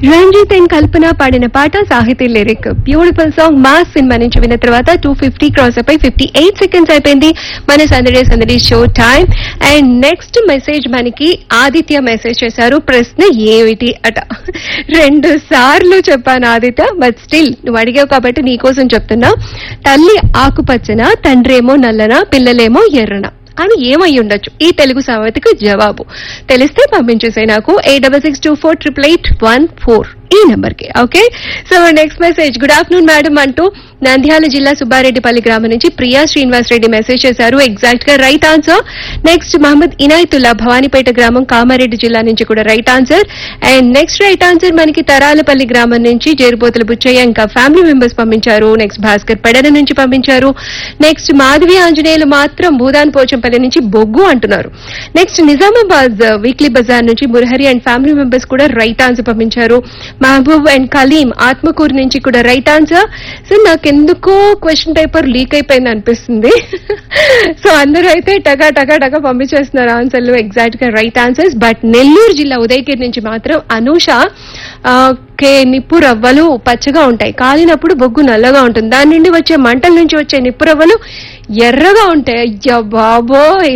Ranjith and కల్పన పాడిన పాట Sahithi lyric beautiful song Mass cinema నుంచి విన్న తర్వాత టూ ఫిఫ్టీ క్రాస్ అయిపోయి ఫిఫ్టీ ఎయిట్ సెకండ్స్ అయిపోయింది మన Sandadi Sandadi show time and next message మనకి ఆదిత్య మెసేజ్ చేశారు ప్రశ్న ఏమిటి అట రెండు సార్లు చెప్పాను ఆదిత్య బట్ స్టిల్ నువ్వు అడిగావు కాబట్టి నీకోసం చెప్తున్నా తల్లి ఆకుపచ్చన తండ్రేమో నల్లన పిల్లలేమో ఎర్రన అని ఏమై ఉండొచ్చు ఈ తెలుగు సామెతకు జవాబు తెలిస్తే పంపించేసాయి నాకు eight double six two four triple eight one four ఈ నెంబర్ కి okay so next message good afternoon madam అంటూ నంద్యాల జిల్లా సుబ్బారెడ్డిపల్లి గ్రామం నుంచి ప్రియా శ్రీనివాస్ రెడ్డి మెసేజ్ చేశారు ఎగ్జాక్ట్ గా right answer next Mohammed Inayatullah Bhavanipet గ్రామం కామారెడ్డి జిల్లా నుంచి కూడా right answer and next right answer మనకి తరాలపల్లి గ్రామం నుంచి జేరుపోతుల బుచ్చయ్య ఇంకా ఫ్యామిలీ మెంబర్స్ పంపించారు నెక్స్ట్ భాస్కర్ పెడన నుంచి పంపించారు నెక్స్ట్ మాధవి ఆంజనేయులు మాత్రం భూదాన్ పోచంపల్లి నుంచి బొగ్గు అంటున్నారు నెక్స్ట్ నిజామాబాద్ వీక్లీ బజార్ నుంచి మురహరి అండ్ ఫ్యామిలీ మెంబర్స్ కూడా రైట్ ఆన్సర్ పంపించారు మహబూబ్ అండ్ కలీం ఆత్మకూరు నుంచి కూడా రైట్ ఆన్సర్ సో నాకెందుకో క్వశ్చన్ పేపర్ లీక్ అయిపోయింది అనిపిస్తుంది సో అందరూ అయితే టగా టగా టగా పంపించేస్తున్నారు ఆన్సర్లు ఎగ్జాక్ట్ గా రైట్ ఆన్సర్స్ బట్ నెల్లూరు జిల్లా ఉదయగిరి నుంచి మాత్రం అనూష ఆ, కే నిప్పు రవ్వలు పచ్చగా ఉంటాయి కాలినప్పుడు బొగ్గు నల్లగా ఉంటుంది దాని నుండి వచ్చే మంటల నుంచి వచ్చే నిప్పు రవ్వలు ఎర్రగా ఉంటాయి అయ్యా బాబోయ్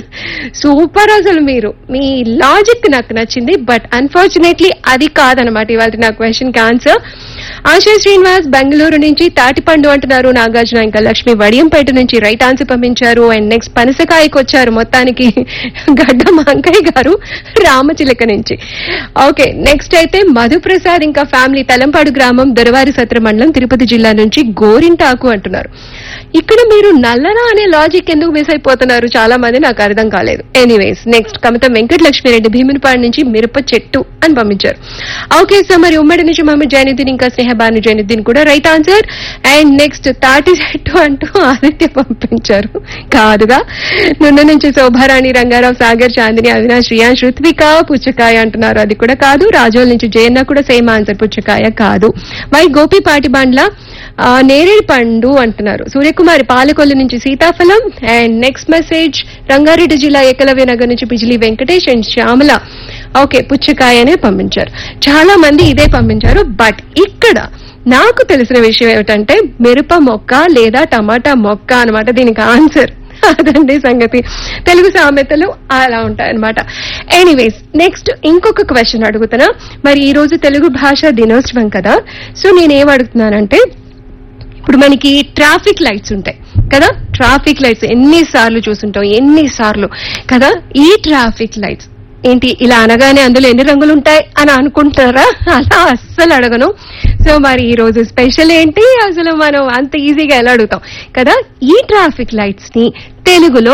సూపర్ అసలు మీరు మీ లాజిక్ నాకు నచ్చింది బట్ అన్ఫార్చునేట్లీ అది కాదనమాట ఇవాళ నా క్వశ్చన్ కి ఆన్సర్ ఆశా శ్రీనివాస్ బెంగళూరు నుంచి తాటిపండు అంటున్నారు నాగార్జున ఇంకా లక్ష్మి వడియంపేట నుంచి రైట్ ఆన్సర్ పంపించారు అండ్ నెక్స్ట్ పనసకాయకి వచ్చారు మొత్తానికి గడ్డ మాంకయ్య గారు రామచిలక నుంచి ఓకే నెక్స్ట్ అయితే మధుప్రసాద్ ఇంకా ఫ్యామిలీ తలంపాడు గ్రామం దొరవారి సత్ర మండలం తిరుపతి జిల్లా నుంచి గోరింటాకు అంటున్నారు ఇక్కడ మీరు నల్లనా అనే లాజిక్ ఎందుకు మిస్ అయిపోతున్నారు చాలా మంది నాకు అర్థం కాలేదు ఎనీవేస్ నెక్స్ట్ కమిత వెంకట లక్ష్మిరెడ్డి భీమునిపాడు నుంచి మిరప చెట్టు అని పంపించారు ఓకే సో మరి ఉమ్మడి నుంచి మహమ్మద్ జైనుద్దీన్ ఇంకా స్నేహబాను జైనుద్దీన్ కూడా రైట్ ఆన్సర్ అండ్ నెక్స్ట్ తాటి చెట్టు అంటూ ఆదిత్య పంపించారు కాదుగా నున్న నుంచి శోభారాణి రంగారావు సాగర్ చాందిని అవినాష్ రియాన్స్ ఋత్విక పుచ్చకాయ అంటున్నారు అది కూడా కాదు రాజోల్ నుంచి జయన్న కూడా సేమ్ ఆన్సర్ పుచ్చకాయ కాదు వై గోపి పాటిబండ్ల ఆ, నేరేడు పండు అంటున్నారు సూర్యకుమారి పాలకొల్లు నుంచి సీతాఫలం అండ్ నెక్స్ట్ మెసేజ్ రంగారెడ్డి జిల్లా ఏకలవ్య నగర్ నుంచి బిజిలీ వెంకటేష్ అండ్ శ్యామల ఓకే పుచ్చకాయ అనే పంపించారు చాలా మంది ఇదే పంపించారు బట్ ఇక్కడ నాకు తెలిసిన విషయం ఏమిటంటే మిరప మొక్క లేదా టమాటా మొక్క అన్నమాట దీనికి ఆన్సర్ అదండి సంగతి తెలుగు సామెతలు అలా ఉంటాయన్నమాట ఎనీవేస్ నెక్స్ట్ ఇంకొక క్వశ్చన్ అడుగుతున్నా మరి ఈ రోజు తెలుగు భాష దినోత్సవం కదా సో నేనేం అడుగుతున్నానంటే ఇప్పుడు మనకి ట్రాఫిక్ లైట్స్ ఉంటాయి కదా ట్రాఫిక్ లైట్స్ ఎన్నిసార్లు చూసుంటాం ఎన్నిసార్లు కదా ఈ ట్రాఫిక్ లైట్స్ ఏంటి ఇలా అనగానే అందులో ఎన్ని రంగులు ఉంటాయి అని అనుకుంటారా అలా అస్సలు అడగను సో మరి ఈ రోజు స్పెషల్ ఏంటి అసలు మనం అంత ఈజీగా ఎలా అడుగుతాం కదా ఈ ట్రాఫిక్ లైట్స్ ని తెలుగులో